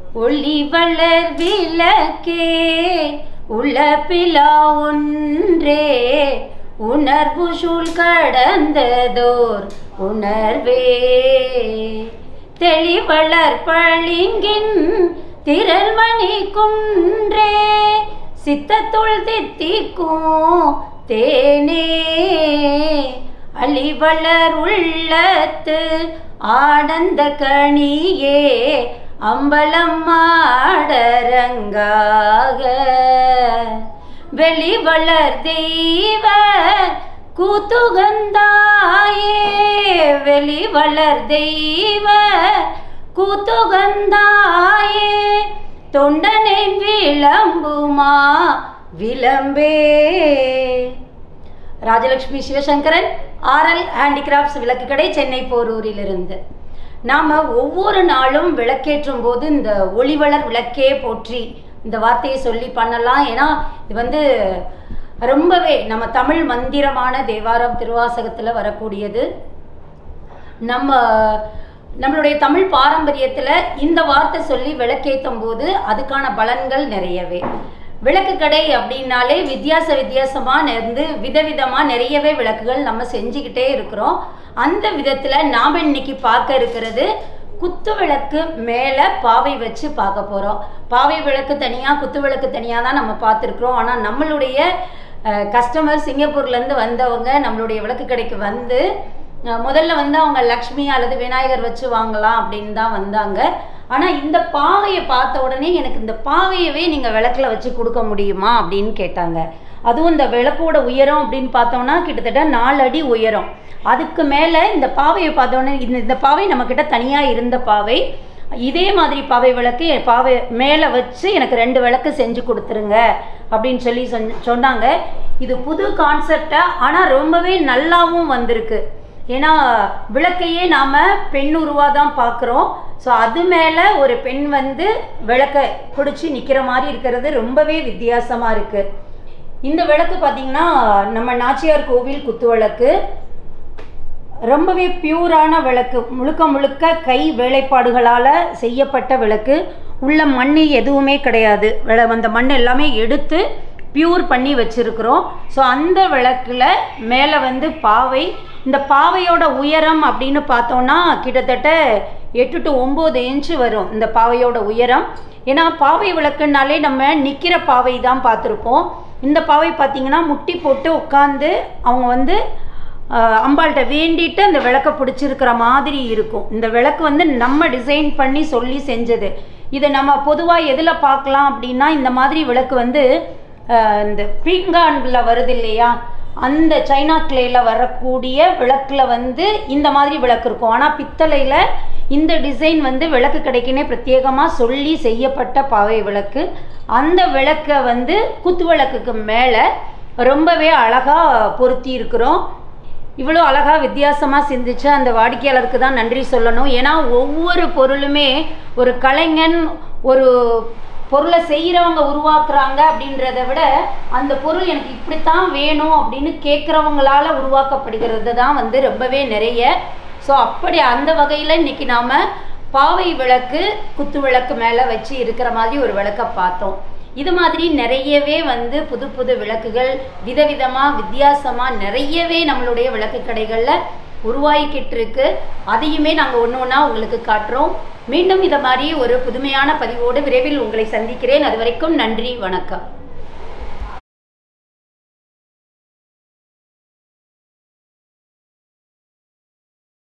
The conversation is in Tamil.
ஒளி வளர் விளக்கே உளப்பிலா ஒன்றே உணர்வு சூழ் கடந்ததோர் உணர்வே தெளிவளர் பளிங்கின் திரள்மணி குன்றே சித்தத்துள் தித்திக்கும் தேனே அழிவளர் உள்ளத்து ஆனந்த கணியே அம்பலம் மாடரங்காக வெளிவளர் தெய்வ கூத்துகந்தாயே வெளிவளர் தெய்வ கூத்துகந்தாயே தொண்டனை விளம்புமா விளம்பே ராஜலட்சுமி சிவசங்கரன் ஆர்எல் ஹேண்டிகிராஃப்ட்ஸ் விளக்கு கடை சென்னை போரூரிலிருந்து நாம் ஒவ்வொரு நாளும் விளக்கேற்றும் போது இந்த ஒளிவளர் விளக்கே போற்றி இந்த வார்த்தையை சொல்லி பண்ணலாம் ஏன்னா இது வந்து ரொம்பவே நம்ம தமிழ் மந்திரமான தேவாரம் திருவாசகத்தில் வரக்கூடியது நம்ம நம்மளுடைய தமிழ் பாரம்பரியத்தில் இந்த வார்த்தை சொல்லி விளக்கேற்றும் போது அதுக்கான பலன்கள் நிறையவே விளக்கு கடை அப்படின்னாலே வித்தியாச வித்தியாசமாக இருந்து விதவிதமாக நிறையவே விளக்குகள் நம்ம செஞ்சுக்கிட்டே இருக்கிறோம் அந்த விதத்தில் நாம் இன்னைக்கு பார்க்க இருக்கிறது குத்து விளக்கு மேலே பாவை வச்சு பார்க்க போகிறோம் பாவை விளக்கு தனியாக குத்து விளக்கு தனியாக தான் நம்ம பார்த்துருக்குறோம் ஆனால் நம்மளுடைய கஸ்டமர் சிங்கப்பூர்லேருந்து வந்தவங்க நம்மளுடைய விளக்கு கடைக்கு வந்து அஹ், முதல்ல வந்து அவங்க லக்ஷ்மி அல்லது விநாயகர் வச்சு வாங்கலாம் அப்படின்னு தான் வந்தாங்க ஆனால் இந்த பாவையை பார்த்த உடனே எனக்கு இந்த பாவையவே நீங்கள் விளக்கில் வச்சு கொடுக்க முடியுமா அப்படின்னு கேட்டாங்க அதுவும் இந்த விளக்கோட உயரம் அப்படின்னு பார்த்தோம்னா கிட்டத்தட்ட நாலு அடி உயரம் அதுக்கு மேலே இந்த பாவையை பார்த்தோன்னே இந்த இந்த பாவை நம்மக்கிட்ட தனியாக இருந்த பாவை இதே மாதிரி பாவை விளக்கு என் பாவை மேலே வச்சு எனக்கு ரெண்டு விளக்கு செஞ்சு கொடுத்துருங்க அப்படின்னு சொல்லி சொன்ன- சொன்னாங்க இது புது கான்செப்டாக ஆனால் ரொம்பவே நல்லாவும் வந்திருக்கு ஏன்னா விளக்கையே நாம் பெண்ணுருவாக தான் பார்க்குறோம் ஸோ அது மேலே ஒரு பெண் வந்து விளக்கை பிடிச்சி நிற்கிற மாதிரி இருக்கிறது ரொம்பவே வித்தியாசமாக இருக்குது இந்த விளக்கு பார்த்திங்கன்னா நம்ம நாச்சியார் கோவில் குத்து விளக்கு ரொம்பவே பியூரான விளக்கு முழுக்க முழுக்க கை வேலைப்பாடுகளால் செய்யப்பட்ட விளக்கு உள்ள மண் எதுவுமே கிடையாது விள அந்த மண் எல்லாமே எடுத்து பியூர் பண்ணி வச்சுருக்குறோம் ஸோ அந்த விளக்கில் மேலே வந்து பாவை இந்த பாவையோட உயரம் அப்படின்னு பார்த்தோன்னா கிட்டத்தட்ட எட்டு டு ஒம்பது இன்ச்சு வரும் இந்த பாவையோட உயரம் ஏன்னா பாவை விளக்குனாலே நம்ம நிற்கிற பாவை தான் பார்த்துருப்போம் இந்த பாவை பார்த்திங்கன்னா முட்டி போட்டு உட்காந்து அவங்க வந்து ஆஹ் அம்பாள்கிட்ட வேண்டிட்டு அந்த விளக்கை பிடிச்சிருக்கிற மாதிரி இருக்கும் இந்த விளக்கு வந்து நம்ம டிசைன் பண்ணி சொல்லி செஞ்சது இதை நம்ம பொதுவாக எதில் பார்க்கலாம் அப்படின்னா இந்த மாதிரி விளக்கு வந்து ஆஹ் இந்த பீங்கானில் வருது இல்லையா அந்த சைனா கிளேயில் வரக்கூடிய விளக்கில் வந்து இந்த மாதிரி விளக்கு இருக்கும் ஆனால் பித்தளையில் இந்த டிசைன் வந்து விளக்கு கடைக்குனே பிரத்யேகமாக சொல்லி செய்யப்பட்ட பாவை விளக்கு அந்த விளக்கை வந்து குத்து விளக்குக்கு மேலே ரொம்பவே அழகாக பொருத்தி இருக்கிறோம் இவ்வளோ அழகாக வித்தியாசமாக சிந்திச்ச அந்த வாடிக்கையாளருக்கு தான் நன்றி சொல்லணும் ஏன்னா ஒவ்வொரு பொருளுமே ஒரு கலைஞன் ஒரு பொருளை செய்கிறவங்க உருவாக்குறாங்க அப்படின்றத விட அந்த பொருள் எனக்கு இப்படித்தான் வேணும் அப்படின்னு கேட்குறவங்களால உருவாக்கப்படுகிறது தான் வந்து ரொம்பவே நிறைய ஸோ அப்படி அந்த வகையில் இன்னைக்கு நாம் பாவை விளக்கு குத்து விளக்கு மேலே வச்சு இருக்கிற மாதிரி ஒரு விளக்கை பார்த்தோம் இது மாதிரி நிறையவே வந்து புது புது விளக்குகள் விதவிதமாக வித்தியாசமாக நிறையவே நம்மளுடைய விளக்கு கடைகளில் உருவாகிக்கிட்டு இருக்கு அதையுமே நாங்கள் ஒன்று ஒன்றா உங்களுக்கு காட்டுறோம் மீண்டும் இதை மாதிரி ஒரு புதுமையான பதிவோடு விரைவில் உங்களை சந்திக்கிறேன் அது வரைக்கும் நன்றி வணக்கம்